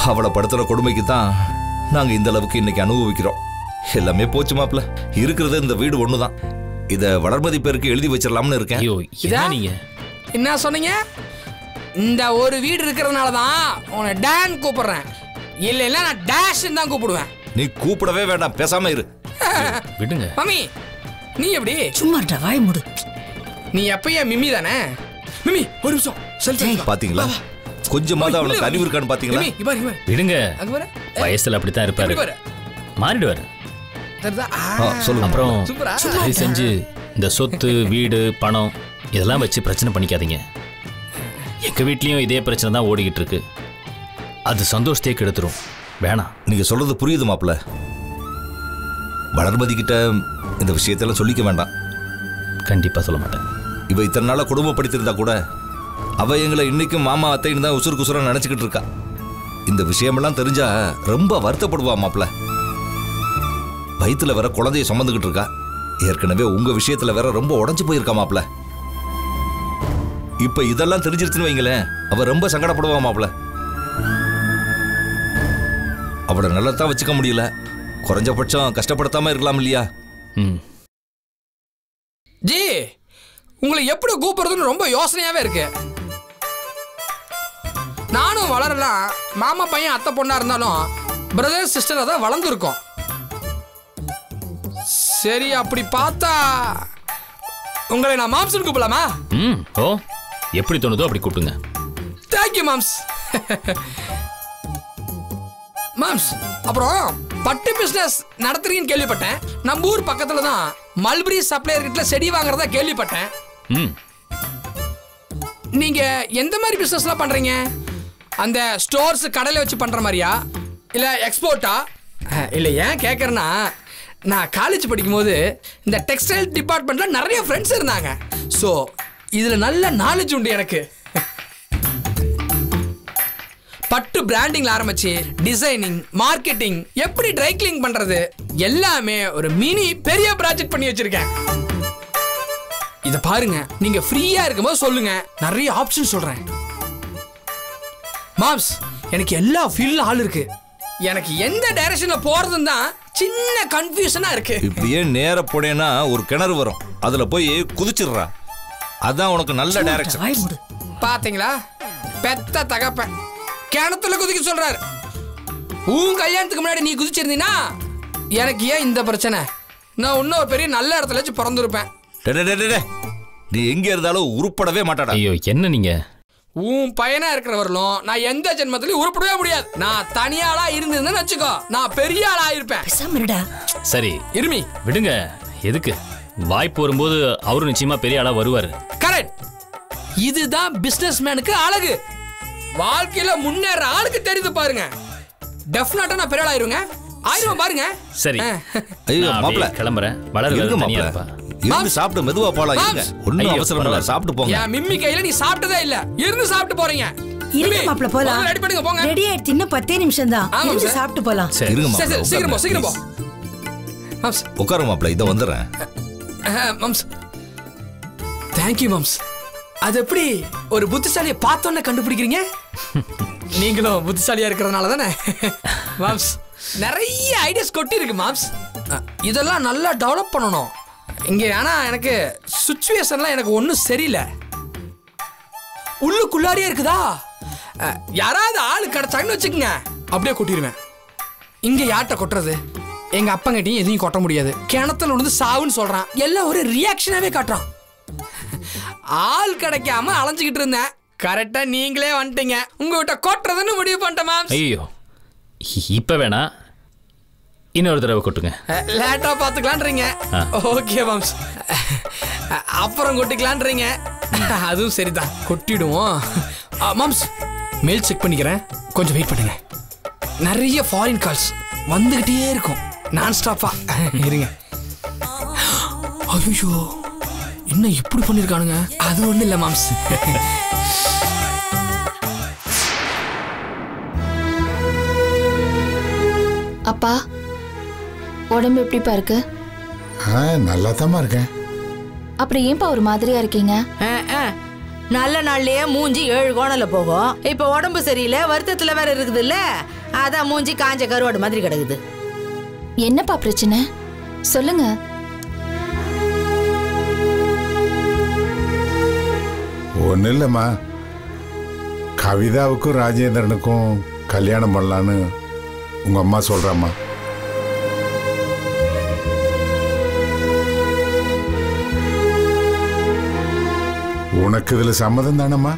அவளை படுத்துற கொடுமைக்கு தான் நாங்க இந்த அளவுக்கு இன்னைக்கு அனுபவிக்கிறோம் எல்லாமே போச்சு மாப்ள இருக்கிறது இந்த வீடு ஒண்ணுதான் இத வளர்மதி பேருக்கு எழுதி வச்சிடலாம்னு இருக்கேன் ஐயோ இதா? என்ன நீங்க என்ன சொன்னீங்க இந்த ஒரு வீடு இருக்கிறதுனால தான் உன்னை டேன் கூப்பிடுறேன் இல்லைன்னா நான் டேஷ்ன்னு தான் கூப்பிடுவேன் நீ கூப்பிடவே வேண்டாம் பேசாம இரு விடுங்க மம்மி நீ எப்படி சும்மா இருடா, வாய் மூடு நீ எப்பயும் மிம்மி தானே மிம்மி ஒரு நிமிஷம் செல்ஃபி பாத்தீங்களா கொஞ்சமாவது அவனுக்கு அறிவு இருக்கான்னு பாத்தீங்களா மிம்மி இங்க பாரு இங்க பாரு விடுங்க அங்க பாரு வயசுல அப்படித்தான் இருப்பாரு எப்படி பாரு மாறிடுவாரு தெரியுதா? ஆ, ஆ, சொல்லுங்க அப்புறம் சூப்பரா தயவு செஞ்சு இந்த சொத்து வீடு பணம் இதெல்லாம் வச்சு பிரச்சனை பண்ணிக்காதீங்க எங்க வீட்லயும் இதே பிரச்சனை தான் ஓடிக்கிட்டு இருக்கு அது சந்தோஷத்தையே கெடுத்துரும் வேணாம் நீங்க சொல்றது புரியுது மாப்ள வளர்மதி கிட்ட இந்த விஷயத்தெல்லாம் சொல்லிக்க வேண்டாம் கண்டிப்பா சொல்ல மாட்டேன் இவ இத்தனை நாளா குடும்பப்படுத்திருந்தா கூட அவ எங்களை இன்னைக்கும் மாமா அத்தைன்னு தான் உசுறு குசுரா நினைச்சுக்கிட்டு இருக்கா இந்த விஷயமெல்லாம் தெரிஞ்சா ரொம்ப வருத்தப்படுவா மாப்ள வயித்துல வேற குழந்தைய சுமந்துக்கிட்டு இருக்கா ஏற்கனவே உங்க விஷயத்துல வேற ரொம்ப உடைஞ்சு போயிருக்கா மாப்ள இப்ப இதெல்லாம் தெரிஞ்சிருச்சுன்னு வைங்களேன் அவ ரொம்ப சங்கடப்படுவா மாப்ள அவளை நல்லதான் வச்சுக்க முடியல குறைஞ்சபட்சம் கஷ்டப்படுத்தாம இருக்கலாம் இல்லையா ம் ஜி உங்களை எப்படி கூப்பிடுறதுன்னு ரொம்ப யோசனையாவே இருக்கு நானும் வளரலாம் மாமா பையன் அத்தை பொண்ணா இருந்தாலும் பிரதர் சிஸ்டர் தான் வளர்ந்துருக்கோம் சரி அப்படி பார்த்தா உங்களை நான் மாம்சன் கூப்பிடலாமா ம் ஓ எப்படி தோணுதோ அப்படி கூப்பிடுங்க தேங்க்யூ மாம்ஸ் மாம்ஸ் அப்புறம் பட்டு பிசினஸ் நடத்துறீங்கன்னு கேள்விப்பட்டேன் நம்ம ஊர் பக்கத்துல தான் மல்பரி சப்ளையர் கிட்ட செடி வாங்குறதா கேள்விப்பட்டேன் ம் நீங்க எந்த மாதிரி பிசினஸ்லாம் பண்றீங்க அந்த ஸ்டோர்ஸ் கடையில வச்சு பண்ற மாதிரியா இல்ல எக்ஸ்போர்ட்டா இல்ல ஏன் கேட்கறேன்னா நான் காலேஜ் படிக்கும்போது இந்த டெக்ஸ்டைல் டிபார்ட்மெண்ட்ல நிறைய ஃப்ரெண்ட்ஸ் இருந்தாங்க ஸோ இதுல நல்ல நாலேஜ் உண்டு எனக்கு பட்டு பிராண்டிங்ல ஆரம்பிச்சு டிசைனிங் மார்க்கெட்டிங் எப்படி ட்ரை கிளீன் பண்றது எல்லாமே ஒரு மினி பெரிய ப்ராஜெக்ட் பண்ணி வச்சிருக்கேன் இத பாருங்க நீங்க ஃப்ரீயா இருக்கும்போது சொல்லுங்க நிறைய ஆப்ஷன் சொல்றேன் மாம்ஸ் எனக்கு எல்லா ஃபீல்ட்ல ஆள் இருக்கு எனக்கு எந்த டைரக்ஷன்ல போறதுன்னு தான் சின்ன கன்ஃபியூஷனா இருக்கு இப்படியே நேர போனேன்னா ஒரு கிணறு வரும் அதுல போய் குதிச்சிடுறா அதான் உனக்கு நல்ல சும்மா இருடா, டைரக்ஷன் வாய் மூடு பாத்தீங்களா பெத்த தகப்பன் கிணத்துல குதிக்க சொல்றாரு உன் கல்யாணத்துக்கு முன்னாடி நீ குதிச்சிருந்தீன்னா எனக்கு ஏன் இந்த பிரச்சனை நான் இன்னும் ஒரு பெரிய நல்ல இடத்துல வச்சு பிறந்திருப்பேன் டே, டே, டே, டே, டே. நீ எங்க இருந்தாலும் உருப்படவே மாட்டாடா ஐயோ என்ன நீங்க உன் பையனா இருக்கிறவர்களும் நான் எந்த ஜென்மத்திலையும் உருப்படவே முடியாது நான் தனியாளா இருந்திருந்தேன்னு வச்சுக்கோ நான் பெரிய ஆளா இருப்பேன் பேசாம இருடா சரி இருமி விடுங்க எதுக்கு வாய்ப்பு வரும்போது அவரும் நிச்சயமா பெரிய ஆளா வருவாரு கரெக்ட் இதுதான் பிசினஸ் மேனுக்கு அழகு வாழ்க்கையில முன்னேற ஆளுக்கு தெரியுது பாருங்க டெஃபினட்டா நான் பெரிய ஆளாயிருங்க ஆயிரம் பாருங்க சரி ஆ. ஐயோ நான் அப்படியே மாப்பிள கிளம்புறேன் வளர இருங்க தனியா மாப்பிள இருப்பா இருந்து சாப்பிட்டு மெதுவா போலாம் இருங்க மாம்ஸ். ஒண்ணும் ஐயோ, அவசரம் இல்ல பரவாயில்ல. சாப்பிட்டு போங்க என் மிம்மி கையில நீ சாப்பிட்டதே இல்ல இருந்து சாப்பிட்டு போறீங்க இருங்க மிம்மி, மாப்பிள போலாம் முதல்ல ரெடி பண்ணுங்க போங்க ரெடி ஆயிடுச்சு இன்னும் பத்தே நிமிஷம் தான் ஆமாம் இருந்து சார். சாப்பிட்டு போலாம் சரி இருங்க சரி மாப்பிள சரி சீக்கிரம் போ உட்காருங்க, சீக்கிரம் போ please. மாம்ஸ் உட்காரு மாப்பிள இதை வந்துடுறேன் அஹ், மம்ஸ் தேங்க்யூ மம்ஸ் அது எப்படி ஒரு புத்திசாலியை பார்த்தோன்னே கண்டுபிடிக்கிறீங்க நீங்களும் புத்திசாலியா இருக்கிறதுனால தானே மாம்ஸ் நிறைய ஐடியாஸ் கொட்டி இருக்கு மாம்ஸ் அஹ், இதெல்லாம் நல்லா டெவலப் பண்ணணும் இங்க ஆனா எனக்கு சுச்சுவேஷன்லாம் எனக்கு ஒன்றும் சரியில்லை உள்ளுக்குள்ளாரியே இருக்குதா அஹ், யாராவது ஆளு கிடைச்சாங்கன்னு வச்சுக்கோங்க அப்படியே கொட்டிடுவேன் இங்க யார்கிட்ட கொட்டுறது எங்க அப்பங்கிட்டையும் எதையும் கொட்ட முடியாது கிணத்துல விழுந்து சாவுன்னு சொல்றான் எல்லாம் ஒரு ரியாக்ஷனாவே காட்டுறான் ஆள் கிடைக்காம அலைஞ்சுக்கிட்டு இருந்தேன் கரெக்டா நீங்களே வந்துட்டீங்க உங்ககிட்ட கொட்டுறதுன்னு முடிவு பண்ணிட்டேன் மேம் ஐயோ இப்ப வேணா இன்னொரு தடவை கொட்டுங்க லேட்டா பாத்துக்கலான்றீங்க ஆ. ஓகே மாம்ஸ் அப்புறம் கொட்டிக்கலான்றீங்க அதுவும் சரிதான் கொட்டிடுவோம் ஆ, மாம்ஸ் மெயில் செக் பண்ணிக்கிறேன் கொஞ்சம் வெயிட் பண்ணுங்க நிறைய ஃபாரின் கால்ஸ் வந்துகிட்டே இருக்கும் நான் ஸ்டாப்பா இருங்க ஐயோ என்ன இப்படி பண்ணிருக்கானுங்க அது ஒண்ணும் இல்ல மாம்ஸ் அப்பா உடம்பு எப்படிப்பா இருக்கு ஆ நல்லா இருக்கேன் அப்புறம் ஏன்பா ஒரு மாதிரியா இருக்கீங்க ஆ, ஆ. நல்ல நாள்லயே மூஞ்சி ஏழு கோணல போகும் இப்ப உடம்பு சரியில்லை வருத்தத்துல வேற இருக்குது இல்ல அதான் மூஞ்சி காஞ்ச கருவாடு மாதிரி கிடக்குது என்னப்பா பிரச்சனை சொல்லுங்க ஒன்றும் இல்லைம்மா கவிதாவுக்கும் ராஜேந்திரனுக்கும் கல்யாணம் பண்ணலான்னு உங்க அம்மா சொல்றாம்மா உனக்கு இதுல சம்மதம் தானம்மா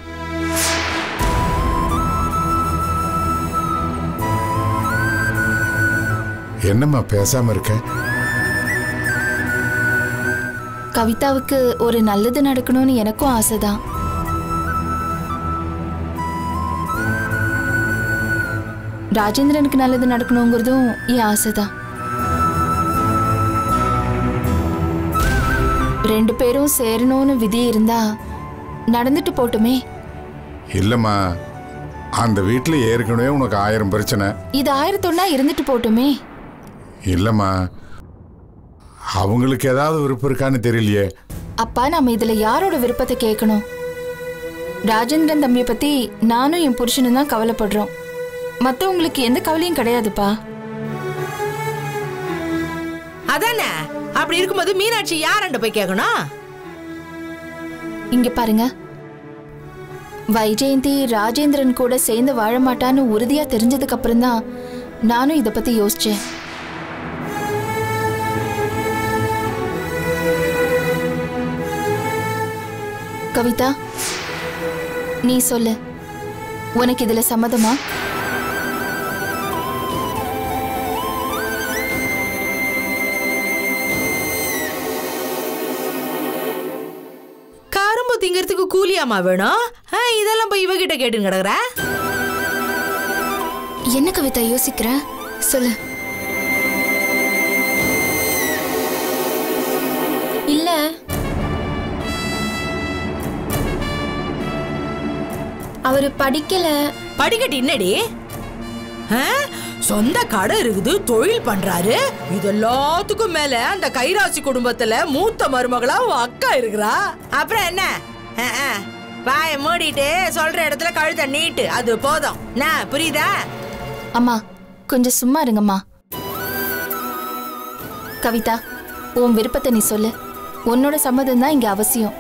என்னம்மா பேசாம இருக்க கவிதாவுக்கு ஒரு நல்லது நடக்கணும்னு எனக்கும் ஆசைதான் ராஜேந்திரனுக்கு நல்லது நடக்கணுங்கிறதும் என் ஆசைதான் ரெண்டு பேரும் சேரணும்னு விதி இருந்தா நடந்துட்டு போட்டுமே இல்லைம்மா அந்த வீட்டில் ஏற்கனவே உனக்கு ஆயிரம் பிரச்சனை இது ஆயிரத்தொன்னா இருந்துட்டு போட்டுமே இல்லைம்மா அவங்களுக்கு ஏதாவது விருப்பம் இருக்கான்னு தெரியலையே அப்பா நாம இதுல யாரோட விருப்பத்தை கேட்கணும் ராஜேந்திரன் தம்பியை பத்தி நானும் என் புருஷனும் தான் கவலைப்படுறோம் மத்தவங்களுக்கு எந்த கவலையும் கிடையாதுப்பா அதானே அப்படி இருக்கும்போது மீனாட்சி யாரண்ட போய் கேட்கணும் இங்க பாருங்க வைஜெயந்தி ராஜேந்திரன் கூட சேர்ந்து வாழ மாட்டான்னு உறுதியா தெரிஞ்சதுக்கு அப்புறம் தான் நானும் இத பத்தி யோசிச்சேன் கவிதா நீ சொல்லு உனக்கு இதுல சம்மதமா கரும்பு திங்கிறதுக்கு கூலியாமா வேணும் ஆ, இதெல்லாம் போய் இவகிட்ட கேட்டுன்னு கிடக்குற என்ன கவிதா யோசிக்கிற சொல்லு இல்ல அவரு படிக்கல படிக்கட்டு என்னடி ஆ? சொந்த கடை இருக்குது தொழில் பண்றாரு இது எல்லாத்துக்கும் மேல அந்த கைராசி குடும்பத்துல மூத்த மருமகளா உன் அக்கா இருக்கிறா அப்புறம் என்ன ஆ, ஆ. வாய மூடிட்டு சொல்ற இடத்துல கழுத்தை நீட்டு அது போதும் என்ன புரியுதா அம்மா கொஞ்சம் சும்மா இருங்கம்மா கவிதா உன் விருப்பத்தை நீ சொல்லு உன்னோட சம்மதம் தான் இங்க அவசியம்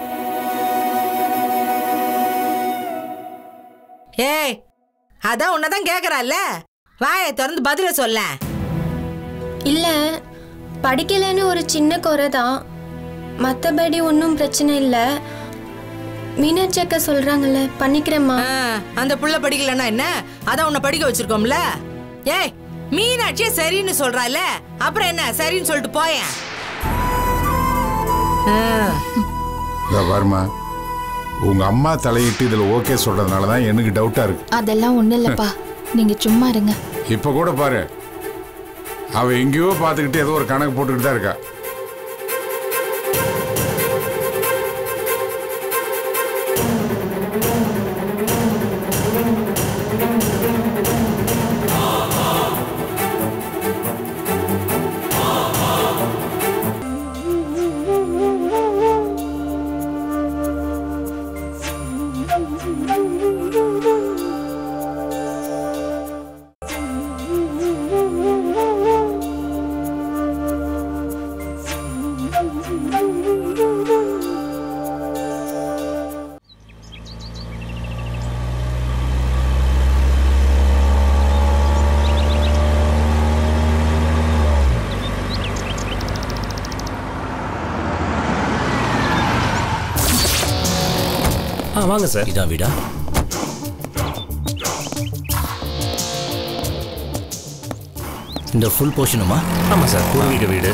ஏய் அதான் உன்னதான் கேக்குறால வாயை திறந்து பதில சொல்ல இல்ல படிக்கலைன்னு ஒரு சின்ன குறை தான் மற்றபடி ஒன்றும் பிரச்சனை இல்லை மீனாட்சி அக்கா சொல்றாங்கல்ல பண்ணிக்கிறேம்மா ஆ, அந்த புள்ள படிக்கலன்னா என்ன அதான் உன்னை படிக்க வச்சிருக்கோம்ல ஏய் மீனாட்சியே சரின்னு சொல்றால அப்புறம் என்ன சரின்னு சொல்லிட்டு போயேன் இதோ பாரும்மா உங்க அம்மா தலையிட்டு இதுல ஓகே சொல்றதுனால தான் எனக்கு டவுட்டா இருக்கு அதெல்லாம் ஒண்ணும் இல்லப்பா நீங்க சும்மா இருங்க இப்ப கூட பாரு அவ எங்கேயோ பார்த்துக்கிட்டு ஏதோ ஒரு கணக்கு போட்டுக்கிட்டு தான் இருக்கா ஆ வாங்க சார் இதான் வீடா இந்த ஃபுல் போர்ஷனுமா ஆமாம் சார் பூர்வீக வீடு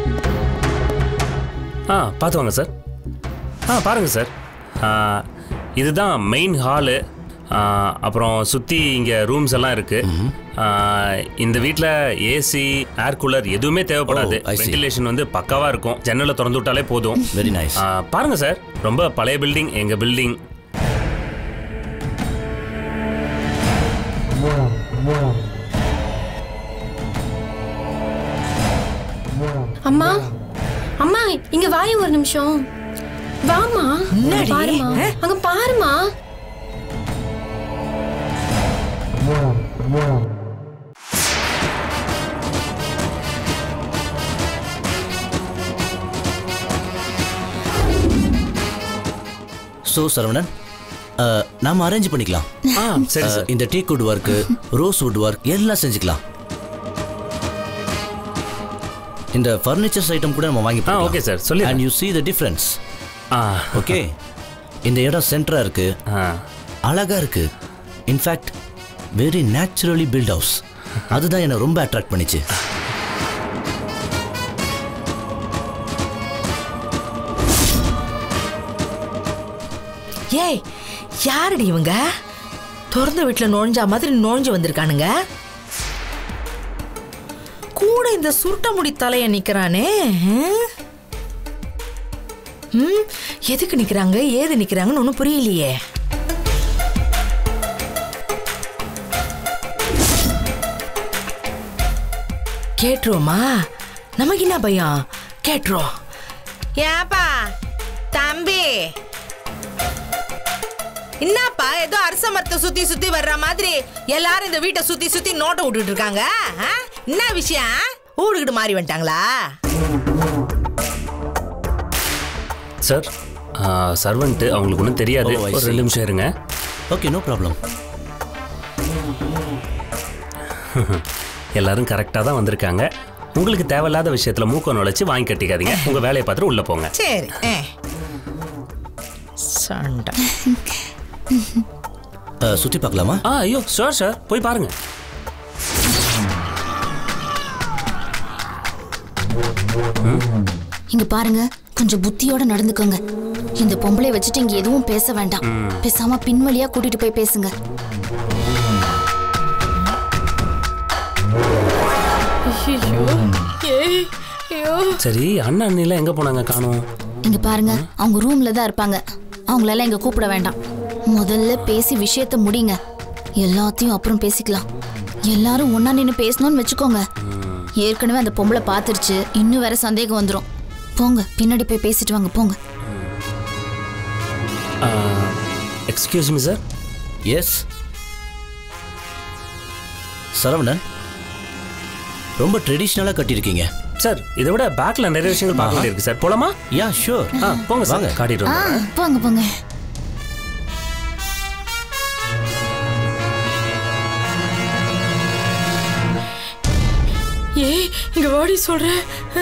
ஆ பார்த்து வாங்க சார் ஆ பாருங்கள் சார் ஆ, இதுதான் மெயின் ஹாலு அப்புறம் சுற்றி இங்கே ரூம்ஸ் எல்லாம் இருக்குது இந்த வீட்டில் ஏசி ஏர் கூலர் எதுவுமே தேவைப்படாது Oh, I see. வென்டிலேஷன் வந்து பக்காவாக இருக்கும் ஜன்னலை திறந்து விட்டாலே போதும் வெரி நைஸ் பாருங்க சார் ரொம்ப பழைய பில்டிங் எங்கள் பில்டிங் அம்மா அம்மா இங்க வாய ஒரு நிமிஷம் வாமா என்னடி? பாருமா ஆ? அங்க பாருமா ஸோ சரவணன் அஹ், நாம அரேஞ்ச் பண்ணிக்கலாம் ஆ சரி அஹ், சார் இந்த teak wood work rose wood work எல்லாம் செஞ்சுக்கலாம் இந்த ஃபர்னிச்சர்ஸ் ஐட்டம் கூட நம்ம வாங்கி ஆ ஓகே சார் சொல்லி and you see the difference ஆ ஓகே இந்த இடம் சென்டரா இருக்கு ஆ அழகா இருக்கு in fact very naturally built house அதுதான் என்னை ரொம்ப அட்ராக்ட் பண்ணிச்சு ஏய் யாருடி இவங்க திறந்த வீட்டுல நுழைஞ்சா மாதிரி நுழைஞ்சு வந்திருக்கானுங்க கூட இந்த சுருட்ட முடி தலைய நிக்கிறானே ஹம்? ம் எதுக்கு நிக்கிறாங்க ஏது நிக்கிறாங்கன்னு ஒன்றும் புரியலையே கேட்டுருவோமா நமக்கு என்ன பயம் கேட்டுருவோம் ஏப்பா தம்பி என்னப்பா ஏதோ அரச மரத்தை சுத்தி சுத்தி வர்ற மாதிரி எல்லாரும் இந்த வீட்டை சுத்தி சுத்தி நோட்டம் விட்டுட்டு இருக்காங்க ஆ? என்ன விஷயம் ஊடுகிட்டு மாறி வந்துட்டாங்களா சார் சர்வெண்ட்டு அவங்களுக்கு ஒன்றும் தெரியாது Oh, I ஒரு see. ரெண்டு நிமிஷம் இருங்க ஓகே நோ ப்ராப்ளம் எல்லாரும் கரெக்டாக தான் வந்திருக்காங்க உங்களுக்கு தேவையில்லாத விஷயத்தில் மூக்கம் நுழைச்சு வாங்கி கட்டிக்காதீங்க உங்கள் வேலையை பார்த்துட்டு உள்ளே போங்க சரி ஆ. சண்டை சுற்றி பார்க்கலாமா ஆ ஐயோ சார் சார் போய் பாருங்க இங்க பாருங்க கொஞ்சம் புத்தியோட நடந்துக்கோங்க இந்த பொம்பளை வச்சுட்டு இங்க எதுவும் பேச வேண்டாம் பேசாம பின்வழியா கூட்டிட்டு போய் பேசுங்க சரி அண்ணா அண்ணிலாம் எங்கே போனாங்க காணோம் இங்க பாருங்க அவங்க ரூம்ல தான் இருப்பாங்க அவங்களெல்லாம் இங்க கூப்பிட வேண்டாம் முதல்ல பேசி விஷயத்த முடிங்க எல்லாத்தையும் அப்புறம் பேசிக்கலாம் எல்லாரும் ஒண்ணா நின்னு பேசணும்னு வச்சுக்கோங்க ஏற்கனவே அந்த பொம்பளை பாத்துருச்சு இன்னும் வேற சந்தேகம் வந்துரும் போங்க பின்னாடி போய் பேசிட்டு வாங்க போங்க excuse me sir yes Saravanan ரொம்ப ட்ரெடிஷ்னலாக கட்டியிருக்கீங்க சார் இதை விட பேக்கில் நிறைய விஷயங்கள் பார்க்க வேண்டியிருக்கு சார் போலாமா யா ஷூர் ஆ போங்க சார் வாங்க. காட்டிட்டு ஆ வந்துடுறேன். போங்க போங்க ஏய் இங்க வாடி சொல்றேன்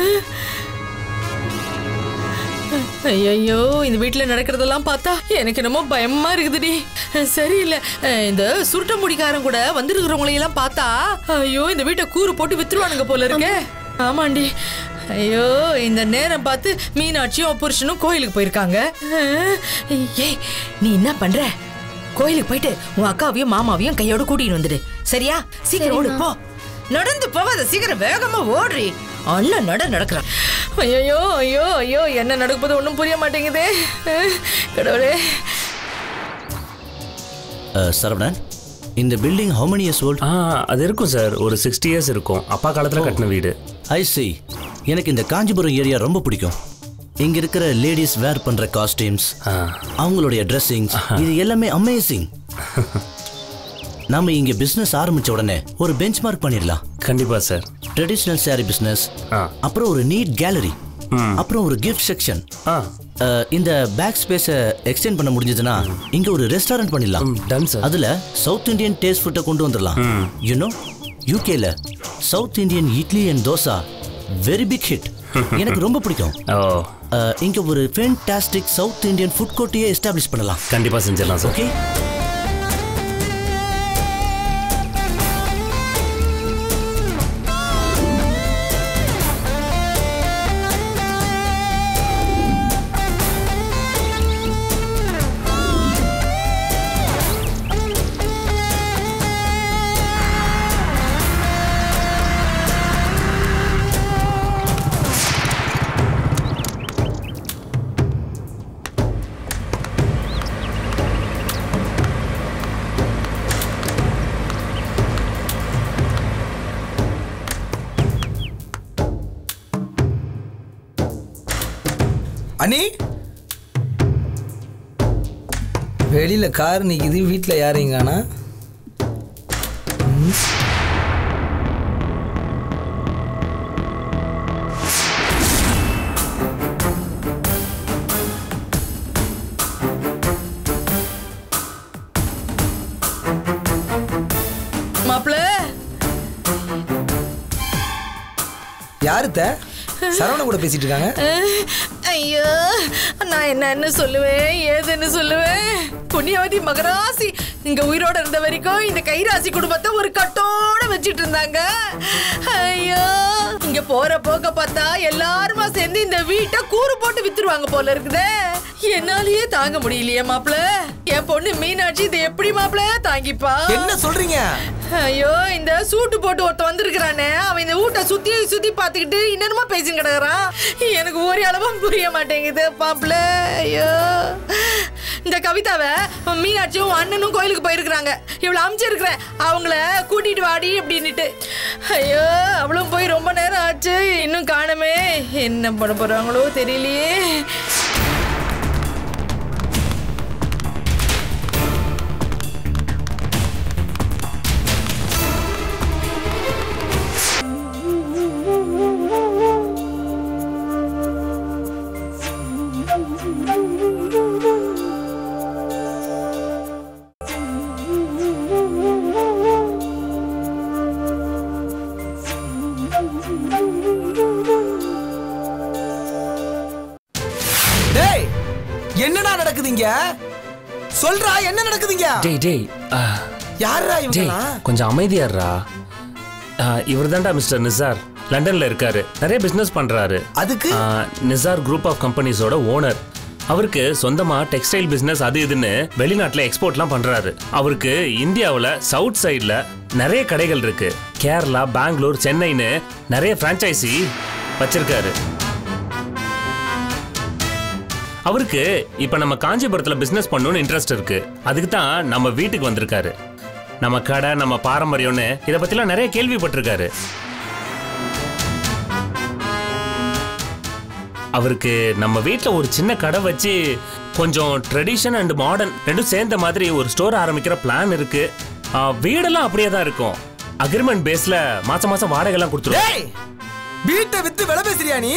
ஐயோ இந்த வீட்ல நடக்கிறதெல்லாம் பார்த்தா எனக்கு என்னமோ பயமா இருக்குதுடி சரியில்லை அஹ், இந்த சுருட்ட முடிக்காரன் கூட வந்திருக்கிறவங்களையெல்லாம் பார்த்தா ஐயோ இந்த வீட்டை கூறு போட்டு வித்துருவானுங்க போல இருக்கே ஆமாண்டி ஐயோ இந்த நேரம் பார்த்து மீனாட்சியும் புருஷனும் கோயிலுக்கு போயிருக்காங்க அஹ், ஏய் நீ என்ன பண்ற கோயிலுக்கு போயிட்டு உன் அக்காவையும் மாமாவையும் கையோட கூட்டிட்டு வந்துடு சரியா சீக்கிரம் ஓடு போ நடந்து போவாத சீக்கிரம் வேகமா ஓடுறி அண்ணன் நட நடக்கிறான் ஐயோ ஐயோ ஐயோ என்ன நடக்குது ஒன்றும் புரிய மாட்டேங்குதே அஹ், கடவுளே சரவணன் இந்த building how many years old ஆ அது இருக்கும் சார் ஒரு சிக்ஸ்டி இயர்ஸ் இருக்கும் அப்பா காலத்தில் கட்டின வீடு ஐ see எனக்கு இந்த காஞ்சிபுரம் ஏரியா ரொம்ப பிடிக்கும் இங்க இருக்கிற லேடிஸ் வேர் பண்ற காஸ்டியூம்ஸ் அவங்களுடைய ட்ரெஸ்ஸிங்ஸ் இது எல்லாமே அமேசிங் நாம இங்க பிசினஸ் ஆரம்பிச்ச உடனே ஒரு பெஞ்ச் மார்க் பண்ணிடலாம் கண்டிப்பா சார் ட்ரெடிஷ்னல் saree பிசினஸ் அப்புறம் ஒரு நீட் கேலரி அப்புறம் ஒரு கிஃப்ட் செக்ஷன் இந்த பேக் ஸ்பேஸை எக்ஸ்டெண்ட் பண்ண முடிஞ்சதுன்னா இங்க ஒரு ரெஸ்டாரண்ட் பண்ணிடலாம் டன் சார் அதுல சவுத் இந்தியன் டேஸ்ட் ஃபுட்டை கொண்டு வந்துடலாம் யூனோ யூகேல south Indian idli and dosa very big hit எனக்கு ரொம்ப பிடிக்கும் ஓ அஹ், இங்க ஒரு ஃபென்டாஸ்டிக் சவுத் இந்தியன் ஃபுட் கோர்ட்டையே எஸ்டாப்ளிஷ் பண்ணலாம் கண்டிப்பா செஞ்சிடலாம் சார் ஓகே அண்ணி வெளியில கார் நிக்குது வீட்டில் யாரையும் காணா மாப்பிள்ள யாருத்த சரவண கூட பேசிட்டு இருக்காங்க ஐயோ நான் என்னன்னு சொல்லுவேன் ஏதுன்னு சொல்லுவேன் புண்ணியவதி மகராசி இங்க உயிரோட இருந்த வரைக்கும் இந்த கைராசி குடும்பத்தை ஒரு கட்டோட வச்சிட்டு இருந்தாங்க ஐயோ இங்க போற போக்க பார்த்தா எல்லாருமா சேர்ந்து இந்த வீட்டை கூறு போட்டு வித்துருவாங்க போல இருக்குதே என்னாலயே தாங்க முடியலையே மாப்பிள என் பொண்ணு மீனாட்சி இதை எப்படி மாப்பிள தாங்கிப்பா என்ன சொல்றீங்க ஐயோ இந்த சூட்டு போட்டு ஒருத்த வந்திருக்கிறானே அவன் இந்த வீட்டை சுத்தி சுத்தி பார்த்துக்கிட்டு இன்னமுமா பேசின்னு கிடக்குறான் எனக்கு ஒரு அளவும் புரிய மாட்டேங்குது பாப்புல ஐயோ இந்த கவிதாவை மீனாட்சியும் உன் அண்ணனும் கோயிலுக்கு போயிருக்கிறாங்க இவ்வளவு அமைச்சிருக்கிறேன் அவங்கள கூட்டிட்டு வாடி அப்படின்னுட்டு ஐயோ அவளும் போய் ரொம்ப நேரம் ஆச்சு இன்னும் காணுமே என்ன பண்ண போறாங்களோ தெரியலையே டேய் என்னடா நடக்குதுங்க சொல்றா என்ன நடக்குதுங்க டேய் டேய் ஆ, யாரா டேய் இவங்கலாம் கொஞ்சம் அமைதியாடுறா இவர் தான்டா மிஸ்டர் நிசார் லண்டன்ல இருக்காரு நிறைய பிசினஸ் பண்றாரு அதுக்கு நிசார் குரூப் ஆஃப் கம்பெனிஸோட ஓனர் அவருக்கு சொந்தமா டெக்ஸ்டைல் பிசினஸ் அது இதுன்னு வெளிநாட்டுல எக்ஸ்போர்ட்லாம் பண்றாரு அவருக்கு இந்தியாவுல சவுத் சைடுல நிறைய கடைகள் இருக்கு கேரளா பெங்களூர் சென்னைன்னு நிறைய பிரான்ச்சைசி வச்சிருக்காரு அவருக்கு இப்ப நம்ம காஞ்சிபுரத்துல பிசினஸ் பண்ணணும்னு இன்ட்ரெஸ்ட் இருக்கு அதுக்கு தான் நம்ம வீட்டுக்கு வந்திருக்காரு நம்ம கடை நம்ம பாரம்பரியம்னு இதை பத்திலாம் நிறைய கேள்விப்பட்டிருக்காரு அவருக்கு நம்ம வீட்டில் ஒரு சின்ன கடை வச்சு கொஞ்சம் ட்ரெடிஷன் அண்ட் மாடர்ன் ரெண்டும் சேர்ந்த மாதிரி ஒரு ஸ்டோர் ஆரம்பிக்கிற பிளான் இருக்கு ஆ, வீடெல்லாம் அப்படியே தான் இருக்கும் அக்ரிமெண்ட் பேஸ்ல மாசம் மாசம் வாடகைலாம் கொடுத்துருவோம் டேய் வீட்டை வித்து விலை பேசுறியா நீ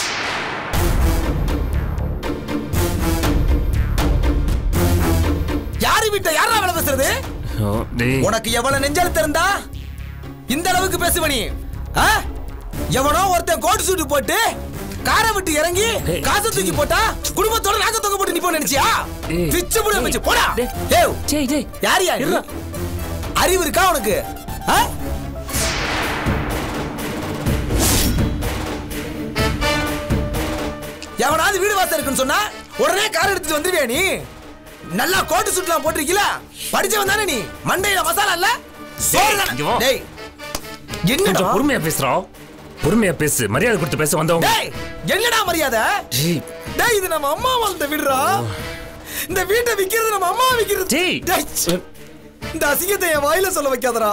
யாரு வீட்டை யாரா விலை பேசுறது ஓ, டேய். உனக்கு எவ்வளவு நெஞ்செழுத்து இருந்தா இந்த அளவுக்கு பேசுவ நீ ஆ? எவனோ ஒருத்தன் கோட் சூட்டு போட்டு காரை விட்டு இறங்கி காசை தூக்கி போட்டா குடும்பத்தோட நாக்க தொங்க போட்டு நிப்போம் நினைச்சியா ஏய். பிச்சு புடி ஏய். வச்சு போடா டேய். ஏய் டேய், டேய். யாரியா நீ? இருடா. அறிவு இருக்கா உனக்கு ஆ? எவனாவது வீடு வாசல் இருக்குன்னு சொன்னா உடனே கார் எடுத்துட்டு வந்துருவியா நீ நல்லா கோட்டு சுட்டுலாம் போட்டிருக்கீல படிச்சவன் தானே நீ மண்டையில மசாலா இல்ல சோறு தானே? இங்க வா. டேய் என்னடா கொஞ்சம் பொறுமையா பேசுறோம் பொறுமையா பேசு மரியாதை கொடுத்து பேச வந்தவங்க டேய் என்னடா மரியாதை டேய், டேய் இது நம்ம அம்மா வாழ்ந்த வீடுடா இந்த வீட்டை விக்கிறது நம்ம அம்மா விக்கிறது டேய். டேய், இந்த அசிங்கத்தை என் வாயில சொல்ல வைக்காதடா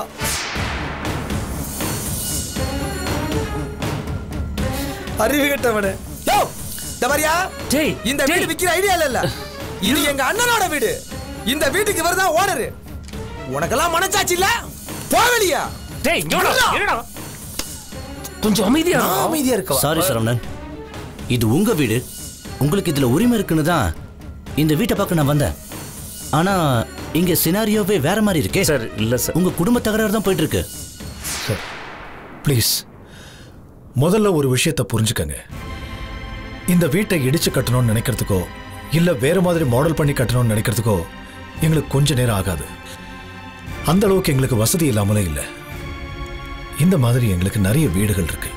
அறிவு கெட்டவனே யோ இந்த மாதிரியா டேய், இந்த டேய். வீடு விக்கிற ஐடியா இல்ல இது எங்க அண்ணனோட வீடு இந்த வீட்டுக்கு இவர் தான் ஓனரு உனக்கெல்லாம் மனச்சாச்சு இல்ல போவலியா டேய் இங்க வாடா, இருடா. கொஞ்சம் அமைதியா இரு. நான் அமைதியா இருக்கவா சாரி சரவணன் இது உங்க வீடு உங்களுக்கு இதுல உரிமை இருக்குன்னு தான் இந்த வீட்டை பார்க்க நான் வந்தேன் ஆனா இங்க சினாரியோவே வேற மாதிரி இருக்கே சார் இல்ல சார் உங்க குடும்ப தகராறு தான் போயிட்டு இருக்கு சார் ப்ளீஸ் முதல்ல ஒரு விஷயத்தை புரிஞ்சுக்கங்க இந்த வீட்டை இடிச்சு கட்டணும்னு நினைக்கிறதுக்கோ இல்ல வேற மாதிரி மாடல் பண்ணி கட்டணும்னு நினைக்கிறதுக்கோ எங்களுக்கு கொஞ்ச நேரம் ஆகாது அந்த அளவுக்கு எங்களுக்கு வசதி இல்லாமலே இல்லை இந்த மாதிரி எங்களுக்கு நிறைய வீடுகள் இருக்கு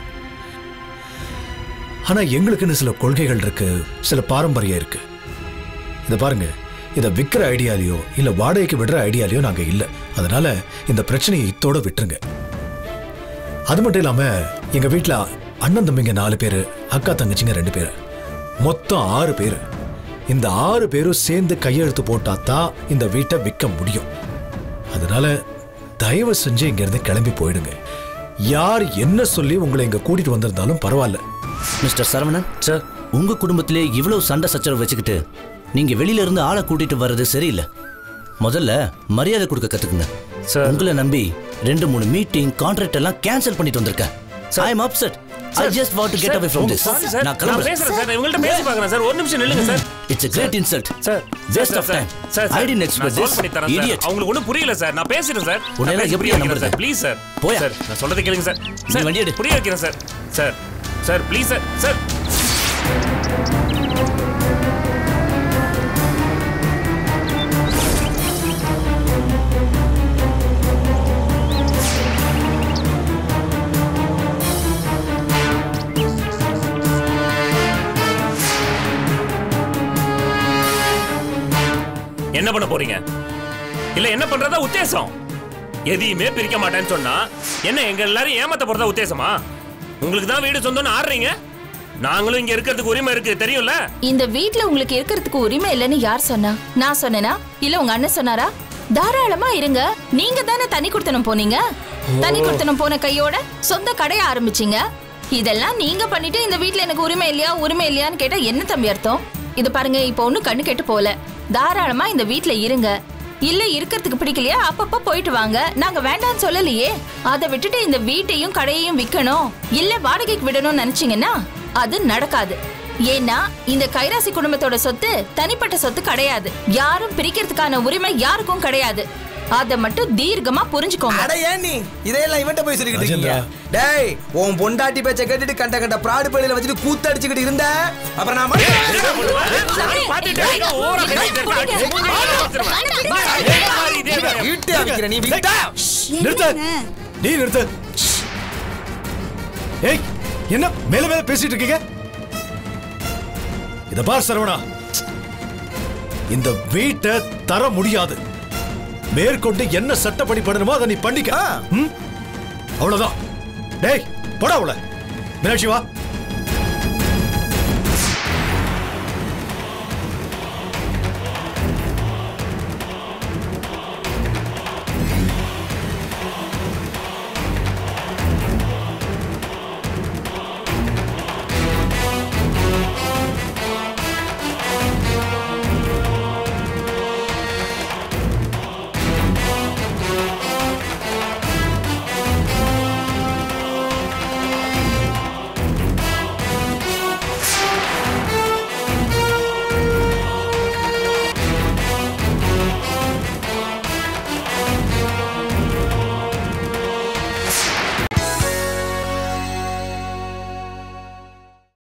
ஆனா எங்களுக்குன்னு சில கொள்கைகள் இருக்கு சில பாரம்பரியம் இருக்கு இதை பாருங்க இதை விற்கிற ஐடியாலையோ இல்ல வாடகைக்கு விடுற ஐடியாலையோ நாங்க இல்ல அதனால இந்த பிரச்சனையை இத்தோட விட்டுருங்க அது மட்டும் இல்லாம எங்க வீட்ல அண்ணன் தம்பிங்க நாலு பேரு அக்கா தங்கச்சிங்க ரெண்டு பேரு மொத்தம் ஆறு பேரு இந்த ஆறு பேரும் சேர்ந்து கையெழுத்து போட்டா தான் இந்த வீட்டை விற்க முடியும் அதனால தயவு செஞ்சு இங்க இருந்து கிளம்பி போயிடுங்க யார் என்ன சொல்லி உங்களை இங்க கூட்டிட்டு வந்திருந்தாலும் பரவாயில்ல மிஸ்டர் சரவணன் சார் உங்க குடும்பத்திலே இவ்வளவு சண்டை சச்சரவு வச்சுக்கிட்டு நீங்க வெளியில இருந்து ஆளை கூட்டிட்டு வர்றது சரியில்லை முதல்ல மரியாதை கொடுக்க கத்துக்குங்க உங்களை நம்பி ரெண்டு மூணு மீட்டிங் கான்ட்ராக்ட் எல்லாம் கேன்சல் பண்ணிட்டு வந்திருக்கேன் I am upset I just want to get away from this sorry sir நான் நான் பேசுறேன் சார் கிளம்புறேன் இவங்கள்ட்ட பேசி பார்க்கறேன் சார் ஒரு நிமிஷம் நில்லுங்க sir it's a great insult sir waste of time sir i didn't expect நான் this solve பண்ணி தரேன் சார் idiot அவங்களுக்கு ஒண்ணும் புரியல சார் நான் பேசுறேன் சார் உன்னை எல்லாம் எப்படி நம்புறது? சார் ப்ளீஸ் சார் போயா. சார் நான் சொல்றதை கேளுங்க சார் நீ சார் வண்டி எடு. புரிய வைக்கிறேன் sir sir sir please sir sir என்ன பண்ண போறீங்க இல்ல என்ன பண்றதா உத்தேசம் எதையுமே பிரிக்க மாட்டேன்னு சொன்னா என்ன எங்க எல்லாரும் ஏமாத்த போறதா உத்தேசமா உங்களுக்கு தான் வீடு சொந்தம்னு ஆடுறீங்க நாங்களும் இங்க இருக்கிறதுக்கு உரிமை இருக்கு தெரியும்ல இந்த வீட்ல உங்களுக்கு இருக்கிறதுக்கு உரிமை இல்லைன்னு யார் சொன்னா நான் சொன்னேனா இல்ல உங்க அண்ணன் சொன்னாரா தாராளமா இருங்க நீங்க தானே தனி கொடுத்தனம் போனீங்க தனி கொடுத்தனம் போன கையோட சொந்த கடைய ஆரம்பிச்சீங்க இதெல்லாம் நீங்க பண்ணிட்டு இந்த வீட்ல எனக்கு உரிமை இல்லையா உரிமை இல்லையான்னு கேட்டா என்ன தம்பி அர்த்தம் இது பாருங்க இப்ப ஒண்ணும் கண்ணு கெட்டு போல தாராளமா இந்த வீட்ல இருங்க இல்ல இருக்கிறதுக்கு பிடிக்கலையா அப்பப்ப போயிட்டு வாங்க நாங்க வேண்டாம்னு சொல்லலையே அதை விட்டுட்டு இந்த வீட்டையும் கடையையும் விக்கணும் இல்ல வாடகைக்கு விடணும்னு நினைச்சீங்கன்னா அது நடக்காது ஏன்னா இந்த கைராசி குடும்பத்தோட சொத்து தனிப்பட்ட சொத்து கிடையாது யாரும் பிரிக்கிறதுக்கான உரிமை யாருக்கும் கிடையாது அதை மட்டும் தீர்க்கமா புரிஞ்சுக்கோங்க அட ஏன் நீ இதையெல்லாம் இவன்ட்ட போய் சொல்லிக்கிட்டு இருக்கீங்க டேய் உன் பொண்டாட்டி பேச்ச கேட்டுட்டு கண்ட கண்ட பிராடு பள்ளியில வச்சுட்டு கூத்தடிச்சுக்கிட்டு இருந்த அப்புறம் நான் வீட்டு அடிக்கிற நீ வீட்டா நிறுத்த நீ நிறுத்த ஏய் என்ன மேல மேல பேசிட்டு இருக்கீங்க இத பார் சரவணா இந்த வீட்டை தர முடியாது மேற்கொண்டு என்ன சட்டப்படி பண்ணணுமோ அதை நீ பண்ணிக்க ம்? அவ்வளவுதான் டேய் போடா உள்ள மீனாட்சி வா